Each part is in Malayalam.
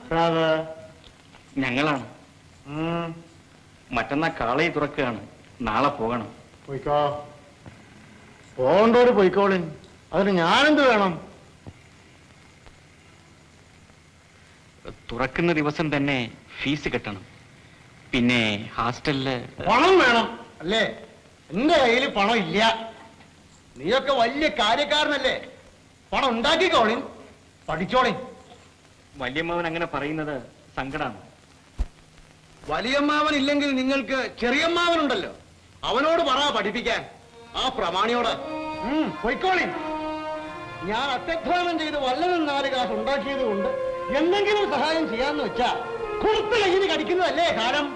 ഞങ്ങളാണ് മറ്റന്നാ കാളയി തുറക്കുകയാണ് നാളെ പോകണം പോയിക്കോ പോകണ്ടോര് പോയിക്കോളിൻ അതിന് ഞാനെന്ത് വേണം തുറക്കുന്ന ദിവസം തന്നെ ഫീസ് കെട്ടണം പിന്നെ ഹാസ്റ്റലില് പണം വേണം അല്ലേ എന്റെ കയ്യിൽ പണം ഇല്ല നീയൊക്കെ വലിയ കാര്യക്കാരനല്ലേ പണം ഉണ്ടാക്കിക്കോളിൻ പഠിച്ചോളിൻ വല്യമ്മാവൻ അങ്ങനെ പറയുന്നത് സങ്കടമാണ് വലിയമ്മാവൻ ഇല്ലെങ്കിൽ നിങ്ങൾക്ക് ചെറിയമ്മാവനുണ്ടല്ലോ അവനോട് പറ പഠിപ്പിക്കാൻ ആ പ്രമാണിയോട് ഉം, പൊയ്ക്കോളിൻ ഞാൻ അത്യധ്വാനം ചെയ്ത് വല്ലതും നാല് കാശ് ഉണ്ടാക്കിയത് കൊണ്ട് എന്തെങ്കിലും സഹായം ചെയ്യാന്ന് വെച്ചാ കുറുത്ത് കയ്യിൽ കടിക്കുന്നതല്ലേ കാലം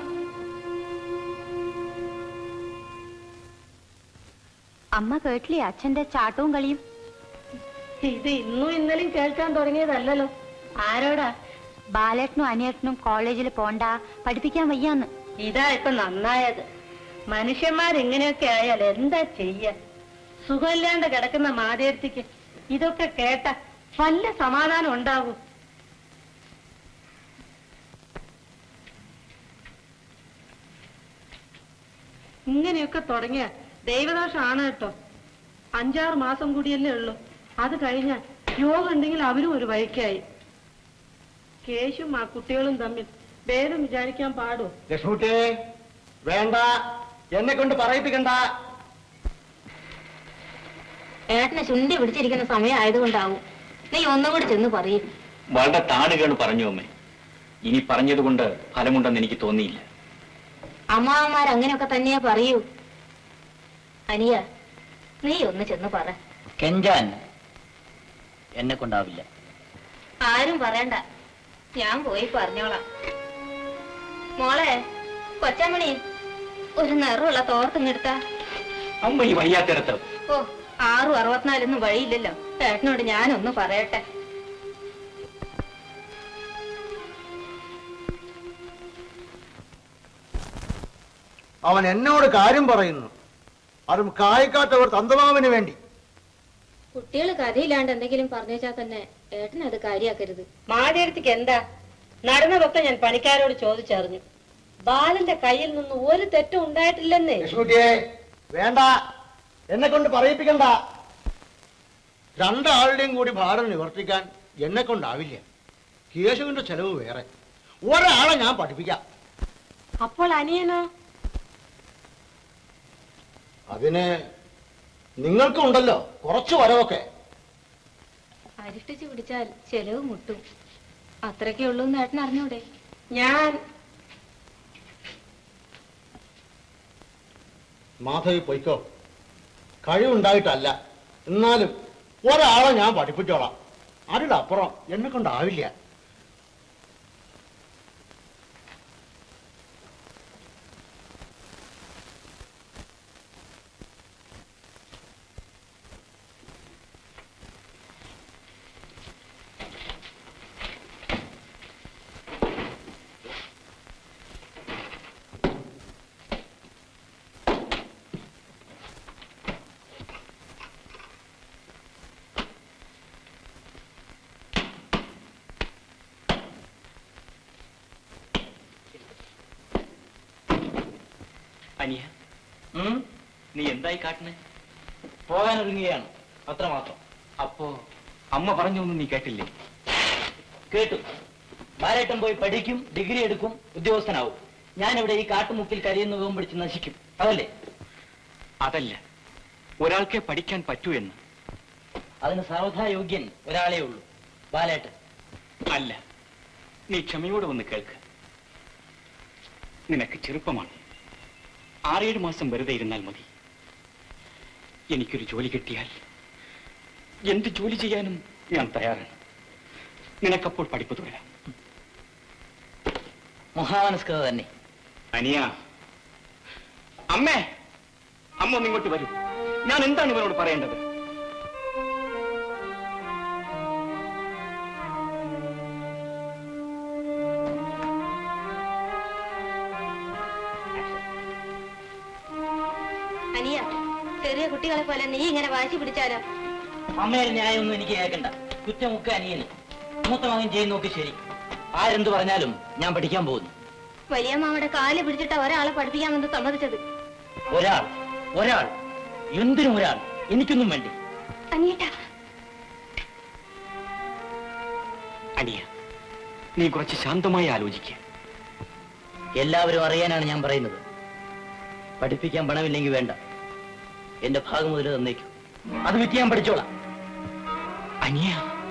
അമ്മ കേട്ടില്ലേ അച്ഛന്റെ ചാട്ടവും കളിയും ഇത് ഇന്നും ഇന്നലെയും കേൾക്കാൻ തുടങ്ങിയതല്ലല്ലോ ആരോടാ ബാലേട്ടനും അനിയേട്ടനും കോളേജിൽ പോണ്ട പഠിപ്പിക്കാൻ വയ്യാന്ന് ഇതാ ഇപ്പൊ നന്നായത് മനുഷ്യന്മാരിങ്ങനെയൊക്കെ ആയാൽ എന്താ ചെയ്യ സുഖമില്ലാണ്ട് കിടക്കുന്ന മാതേർത്തിക്ക് ഇതൊക്കെ കേട്ട വല്ല സമാധാനം ഉണ്ടാവൂ ഇങ്ങനെയൊക്കെ തുടങ്ങിയ ദൈവദോഷമാണ് കേട്ടോ അഞ്ചാറ് മാസം കൂടിയല്ലേ ഉള്ളൂ അത് കഴിഞ്ഞാൽ യോഗം ഉണ്ടെങ്കിൽ അവരും ഒരു വഴിക്കായി കേശും ആ കുട്ടികളും തമ്മിൽ ഭേദം വിചാരിക്കാൻ പാടുമോ ലക്ഷ്മിട്ടിയെ വേണ്ട എന്നെ കൊണ്ട് പറയിപ്പിക്കണ്ട ഏട്ടനെ ചുണ്ടി പിടിച്ചിരിക്കുന്ന സമയം ആയതുകൊണ്ടാവും നീ ഒന്നും കൂടി ചെന്ന് പറയും വളരെ താണുകയാണ് പറഞ്ഞു അമ്മേ ഇനി പറഞ്ഞതുകൊണ്ട് ഫലമുണ്ടെന്ന് എനിക്ക് തോന്നിയില്ല അമ്മാവന്മാർ അങ്ങനെയൊക്കെ തന്നെയാ പറയൂ അനിയ നീ ഒന്ന് ചെന്ന് പറ കെഞ്ചാൻ എന്നെ കൊണ്ടാവില്ല ആരും പറയണ്ട ഞാൻ പോയി പറഞ്ഞോളാം മോളെ കൊച്ചമണി ഒരു നിറമുള്ള തോർത്തിങ്ങെടുത്താ അമ്മ ഈ വയ്യാത്തിടത്ത് ഓ ആറും അറുപത്തിനാലൊന്നും വഴിയില്ലല്ലോ ഏട്ടനോട് ഞാനൊന്ന് പറയട്ടെ അവൻ എന്നോട് കാര്യം പറയുന്നു അതും കായ്ക്കാത്തവർ തന്തമാവിന് വേണ്ടി കുട്ടികൾ കഥയില്ലാണ്ട് എന്തെങ്കിലും പറഞ്ഞാൽ തന്നെ ഏട്ടൻ അത് കാര്യാക്കരുത് മാതേരത്തിക്ക് എന്താ നടന്നതൊക്കെ ഞാൻ പണിക്കാരോട് ചോദിച്ചറിഞ്ഞു ബാലന്റെ കയ്യിൽ നിന്ന് ഒരു തെറ്റും ഉണ്ടായിട്ടില്ലെന്നേ ലക്ഷ്മിട്ടിയെ വേണ്ട എന്നെ കൊണ്ട് പറയിപ്പിക്കണ്ട രണ്ടാളുടെയും കൂടി ഭാരം നിവർത്തിക്കാൻ എന്നെ കൊണ്ടാവില്ല കേശുവിന്റെ ചെലവ് വേറെ ഒരാളെ ഞാൻ പഠിപ്പിക്കാം അപ്പോൾ അനിയനോ അതിന് നിങ്ങൾക്കുണ്ടല്ലോ കുറച്ച് വരവൊക്കെ അരിഷ്ടിച്ച് പിടിച്ചാൽ ചെലവ് മുട്ടും അത്രയ്ക്കേ ഉള്ളൂ എന്ന് ഏട്ടൻ അറിഞ്ഞൂടെ ഞാൻ മാധവി പൊയ്ക്കോ കഴിവുണ്ടായിട്ടല്ല എന്നാലും ഒരാളെ ഞാൻ പഠിപ്പിച്ചോളാം അതിലപ്പുറം എന്നെ കൊണ്ടാവില്ല അനിയ നീ എന്തായി കാട്ടുന്നേ പോകാനൊരുങ്ങുകയാണ് അത്രമാത്രം അപ്പോ അമ്മ പറഞ്ഞൊന്നും നീ കേട്ടില്ലേ കേട്ടു ബാലേട്ടൻ പോയി പഠിക്കും ഡിഗ്രി എടുക്കും ഉദ്യോഗസ്ഥനാവും ഞാനിവിടെ ഈ കാട്ടുമുക്കിൽ കരിയുന്ന വിഭവം പിടിച്ച് നശിക്കും അതല്ലേ അതല്ല ഒരാൾക്കേ പഠിക്കാൻ പറ്റൂ എന്ന് അതിന് സർവഥാ യോഗ്യൻ ഒരാളേ ഉള്ളൂ ബാലേട്ടൻ അല്ല നീ ക്ഷമയോടെ ഒന്ന് കേൾക്ക് നിനക്ക് ചെറുപ്പമാണ് ആറേഴ് മാസം വെറുതെ ഇരുന്നാൽ മതി എനിക്കൊരു ജോലി കിട്ടിയാൽ എന്ത് ജോലി ചെയ്യാനും ഞാൻ തയ്യാറാണ് നിനക്കപ്പോൾ പഠിപ്പ് തുടരാം മഹാമനസ്കത തന്നെ അനിയ അമ്മേ അമ്മ ഒന്ന് ഇങ്ങോട്ട് വരൂ ഞാൻ എന്താണ് ഇവനോട് പറയേണ്ടത് അനിയ ചെറിയ കുട്ടികളെ പോലെ നീ ഇങ്ങനെ വാശി പിടിച്ചാലോ അമ്മയുടെ ന്യായമൊന്നും എനിക്ക് കേൾക്കണ്ട കുറ്റമൊക്കെ അനിയന് മൂത്ത മകൻ ചെയ്യുന്നൊക്കെ ശരി ആരെന്ത് പറഞ്ഞാലും ഞാൻ പഠിക്കാൻ പോകുന്നു വലിയ മാമയുടെ കാല് പിടിച്ചിട്ട് ഒരാളെ പഠിപ്പിക്കാമെന്ന് സമ്മതിച്ചത് ഒരാൾ ഒരാൾ എന്തിനും ഒരാൾ എനിക്കൊന്നും വേണ്ടി അനിയേട്ടാ അനിയ നീ കുറച്ച് ശാന്തമായി ആലോചിക്കുക എല്ലാവരും അറിയാനാണ് ഞാൻ പറയുന്നത് പഠിപ്പിക്കാൻ പണമില്ലെങ്കിൽ വേണ്ട എന്റെ ഭാഗം മുതൽ തന്നേക്കും അത് വിറ്റ് ഞാൻ പഠിച്ചോളാം അനിയ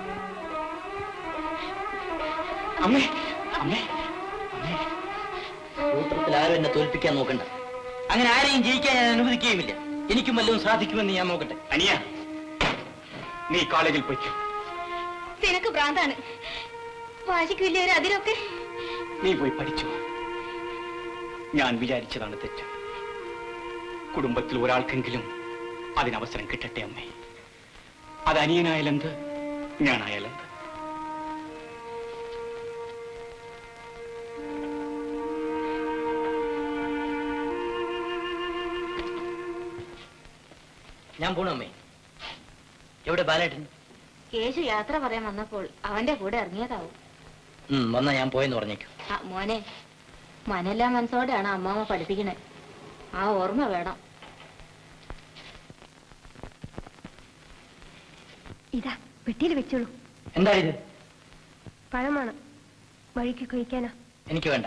അമ്മേ അമ്മേ അമ്മേ സൂത്രത്തിൽ ആരും എന്നെ തോൽപ്പിക്കാൻ നോക്കണ്ട അങ്ങനെ ആരെയും ജയിക്കാൻ ഞാൻ അനുവദിക്കുകയുമില്ല എനിക്കും വല്ലതും സാധിക്കുമെന്ന് ഞാൻ നോക്കട്ടെ അനിയ നീ കോളേജിൽ പോയിക്കോ നിനക്ക് ഭ്രാന്താണ് വാശിക്ക് വലിയൊരു അതിരൊക്കെ നീ പോയി പഠിച്ചു വാ. ഞാൻ വിചാരിച്ചതാണ് തെറ്റ് കുടുംബത്തിൽ ഒരാൾക്കെങ്കിലും അതിനവസരം കിട്ടട്ടെ അമ്മേ അത് അനിയനായാലെന്ത് ഞാനായാലെന്ത് ഞാൻ പോണു അമ്മേ എവിടെ ബാലേട്ടൻ കേശു യാത്ര പറയാൻ വന്നപ്പോൾ അവന്റെ കൂടെ ഇറങ്ങിയതാവും ഉം, വന്നാ ഞാൻ പോയെന്ന് പറഞ്ഞേക്കും ആ മോനെ മനല്ലാ മനസ്സോടെയാണ് അമ്മാമ്മ പഠിപ്പിക്കണേ ആ ഓർമ്മ വേണം ഇതാ പെട്ടിയിൽ വെച്ചോളൂ എന്താ ഇത് പഴമാണ് വഴിക്ക് കഴിക്കാനാ എനിക്ക് വേണ്ട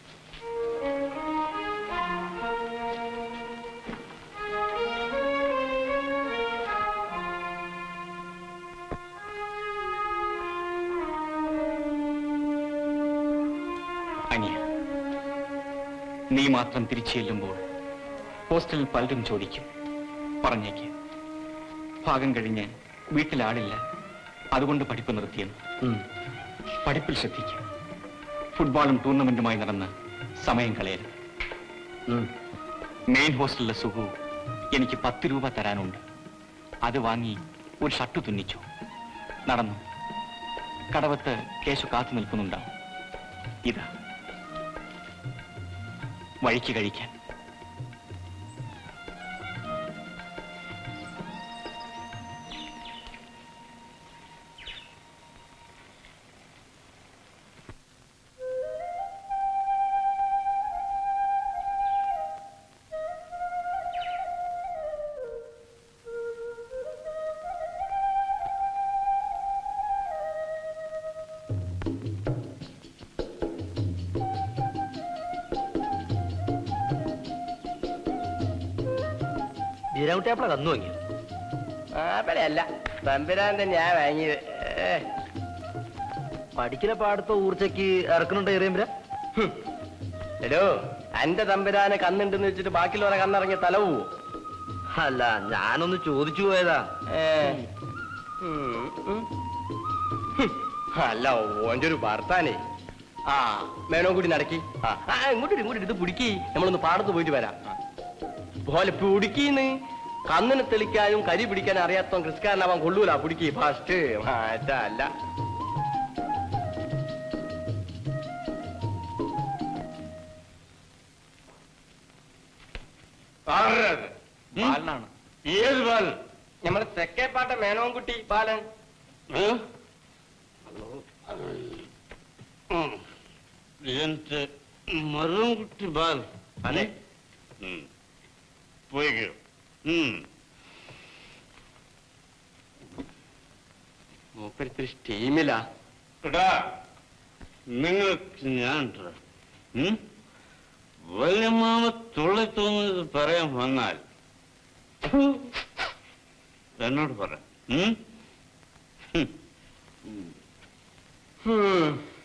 അനിയ നീ മാത്രം തിരിച്ചു ചെല്ലുമ്പോൾ ഹോസ്റ്റലിൽ പലരും ചോദിക്കും പറഞ്ഞേക്ക് ഭാഗം കഴിഞ്ഞ് വീട്ടിലാളില്ല അതുകൊണ്ട് പഠിപ്പ് നിർത്തിയെന്ന് ഉം. പഠിപ്പിൽ ശ്രദ്ധിക്കുക ഫുട്ബോളും ടൂർണമെന്റുമായി നടന്ന് സമയം കളയരുത് ഉം. മെയിൻ ഹോസ്റ്റലിലെ സുഖു എനിക്ക് പത്ത് രൂപ തരാനുണ്ട് അത് വാങ്ങി ഒരു ഷർട്ട് തുന്നിച്ചു നടന്നു കടവത്ത് കേശു കാത്തു നിൽക്കുന്നുണ്ടാവും ഇതാ വഴിക്ക് കഴിക്കാൻ ബീരാമുട്ടിയാപ്പിള കന്നു വാങ്ങിയത് അല്ല തമ്പുരാൻ തന്നെയാ വാങ്ങിയത് ഏ, പഠിക്കുന്ന പാടത്തെ ഊർച്ചയ്ക്ക് ഇറക്കുന്നുണ്ട് എറിയുമ്പര ഹും. എടോ അന്റെ തമ്പുരാനെ കണ്ണുണ്ടെന്ന് വെച്ചിട്ട് ബാക്കിയുള്ളവരെ കണ്ണിറങ്ങിയ തല പോവോ അല്ല ഞാനൊന്ന് ചോദിച്ചു പോയതാ ഏ. ഉം, ഉം. ഹും. അല്ല ഓന്റെ ഒരു ഭർത്താനേ ആ മേനോ കൂടി നടക്കി ആ ആ, ഇങ്ങോട്ട് ഇരി, ഇങ്ങോട്ട് ഇരി, ഇത് പിടിക്കി നമ്മളൊന്ന് പാടത്ത് പോയിട്ട് വരാം പോലെ പിടിക്കീന്ന് കണ്ണിന് തെളിക്കാനും കരി പിടിക്കാനും അറിയാത്തവൻ ക്രിസ്കാരനാവാൻ കൊള്ളൂല പിടിക്കി ഫാസ്റ്റ് അല്ല ബാലനാണ് ഏത് ബാലൻ നമ്മളെ തെക്കേപ്പാട്ട മേനോൻകുട്ടി ബാലൻ എന്റെ മരംകുട്ടി ബാൽ അതെ പോയിക്കോ മൂപ്പരിത്തിരി സ്റ്റീമിലാ എടാ നിങ്ങൾക്ക് ഞാൻ വല്യമാമ തുള്ളി തോന്നുന്നത് പറയാൻ വന്നാൽ ഫു, എന്നോട് പറ ഉം? ഹും. ഹും.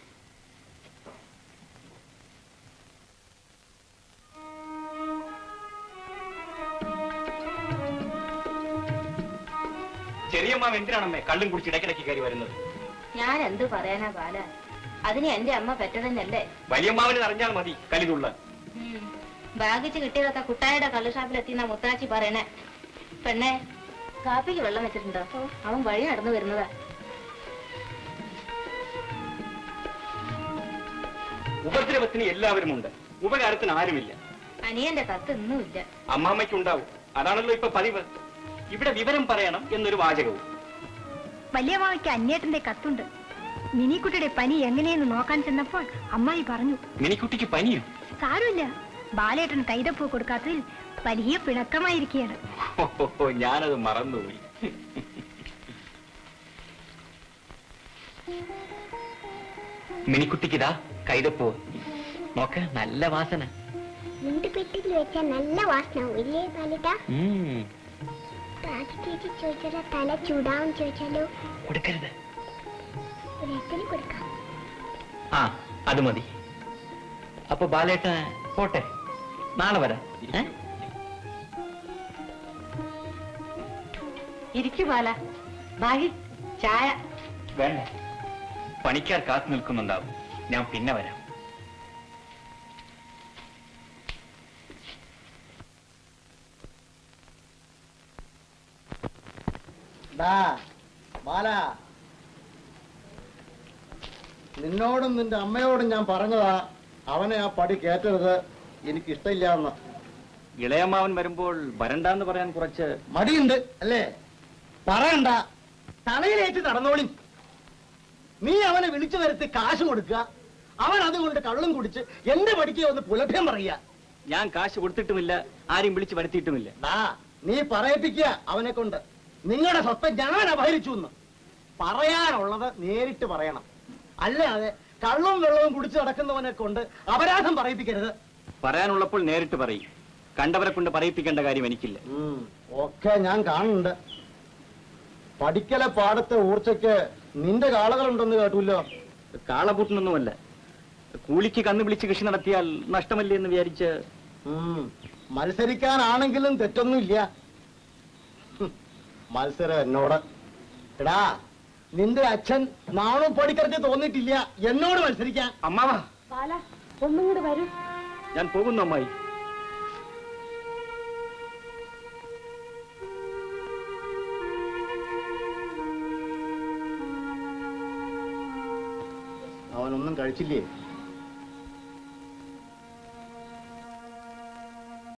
ചെറിയമ്മ എന്തിനാണമ്മേ കള്ളും കുടിച്ച് ഇടയ്ക്കിടയ്ക്ക് കയറി വരുന്നത് ഞാൻ എന്ത് പറയാനാ ബാല അതിന് എന്റെ അമ്മ പെറ്റതന്നെയല്ലേ വലിയമ്മാവിന് അറിഞ്ഞാൽ മതി കലിതുള്ള ഉം. ബാഗിച്ച് കിട്ടിയതൊക്കെ കുട്ടായുടെ കള്ളുഷാപ്പിലെത്തിന്ന മുത്താച്ചി പറയണേ പെണ്ണെ കാപ്പിക്ക് വെള്ളം വെച്ചിട്ടുണ്ടോ അവൻ വഴി നടന്നു വരുന്നതാ ഉപദ്രവത്തിന് എല്ലാവരും ഉണ്ട് ഉപകാരത്തിന് ആരുമില്ല അനിയന്റെ കത്ത് ഇന്നുമില്ല അമ്മാമ്മയ്ക്കുണ്ടാവും അതാണല്ലോ ഇപ്പൊ പതിവ് ഇവിടെ വിവരം പറയണം എന്നൊരു വാചകവും വലിയ മാവയ്ക്ക് അന്യേട്ടന്റെ കത്തുണ്ട് മിനിക്കുട്ടിയുടെ പനി എങ്ങനെയെന്ന് നോക്കാൻ ചെന്നപ്പോൾ അമ്മായി പറഞ്ഞു മിനിക്കുട്ടിക്ക് പനിയോ സാരമില്ല ബാലേട്ടൻ കൈതപ്പൂ കൊടുക്കാത്തതിൽ വലിയ പിണക്കമായിരിക്കുകയാണ് ഓ, ഞാനത് മറന്നുപോയി മിനിക്കുട്ടിക്കിതാ കൈതപ്പോ നോക്ക് നല്ല വാസന നിന്റെ പെട്ടിയിൽ വെച്ച നല്ല വാസന ഇല്ലേ ബാലിട്ട ഉം, രാജ ചേച്ചി ചോദിച്ചാലോ തല ചൂടാവും ചോദിച്ചാലോ കൊടുക്കരുത് ഒരു എത്തിന് കൊടുക്കാം ആ അത് മതി അപ്പൊ ബാലേട്ട പോട്ടെ നാളെ വരാം ഏ? ഇരിക്കു ബാല ബാഗി ചായ വേണ്ട പണിക്കാർ കാത്തു നിൽക്കുന്നുണ്ടാവും ഞാൻ പിന്നെ വരാം ഡാ ബാല നിന്നോടും നിന്റെ അമ്മയോടും ഞാൻ പറഞ്ഞതാ അവനെ ആ പടി കേറ്റരുത് എനിക്ക് ഇഷ്ടമില്ല എന്ന് ഇളയമ്മാവൻ വരുമ്പോൾ വരണ്ടാന്ന് പറയാൻ കുറച്ച് മടിയുണ്ട് അല്ലേ പറയണ്ട തലയിലേറ്റ് നടന്നോളി നീ അവനെ വിളിച്ചു വരുത്തി കാശ് കൊടുക്കുക അവൻ അതുകൊണ്ട് കള്ളും കുടിച്ച് എന്റെ പടിക്ക് ഒന്ന് പുലഭ്യം പറയുക ഞാൻ കാശ് കൊടുത്തിട്ടുമില്ല ആരെയും വിളിച്ച് വരുത്തിയിട്ടുമില്ല ഡാ നീ പറയിപ്പിക്കുക അവനെ കൊണ്ട് നിങ്ങളുടെ സ്വത്ത് ഞാൻ അപഹരിച്ചു എന്ന് പറയാനുള്ളത് നേരിട്ട് പറയണം അല്ലാതെ കള്ളും വെള്ളവും കുടിച്ചു നടക്കുന്നവനെ കൊണ്ട് അപരാധം പറയിപ്പിക്കരുത് പറയാനുള്ളപ്പോൾ നേരിട്ട് പറയും കണ്ടവരെ കൊണ്ട് പറയിപ്പിക്കേണ്ട കാര്യം എനിക്കില്ല ഉം, ഒക്കെ ഞാൻ കാണുന്നുണ്ട് പഠിക്കലെ പാടത്തെ ഊർച്ചയ്ക്ക് നിന്റെ കാളകളുണ്ടെന്ന് കേട്ടൂല്ലോ കാളപൂട്ടിനൊന്നുമല്ല കൂലിക്ക് കന്ന് വിളിച്ച് കൃഷി നടത്തിയാൽ നഷ്ടമല്ലേ എന്ന് വിചാരിച്ച് ഉം, മത്സരിക്കാനാണെങ്കിലും തെറ്റൊന്നുമില്ല ഹും, മത്സരം എന്നോട് എടാ നിന്റെ അച്ഛൻ നാണും പടിക്കറച്ച് തോന്നിയിട്ടില്ല എന്നോട് മത്സരിക്കാൻ അമ്മാവാ ബാല ഒന്നും കൂടെ വരൂ ഞാൻ പോകുന്നു അമ്മായി അവനൊന്നും കഴിച്ചില്ലേ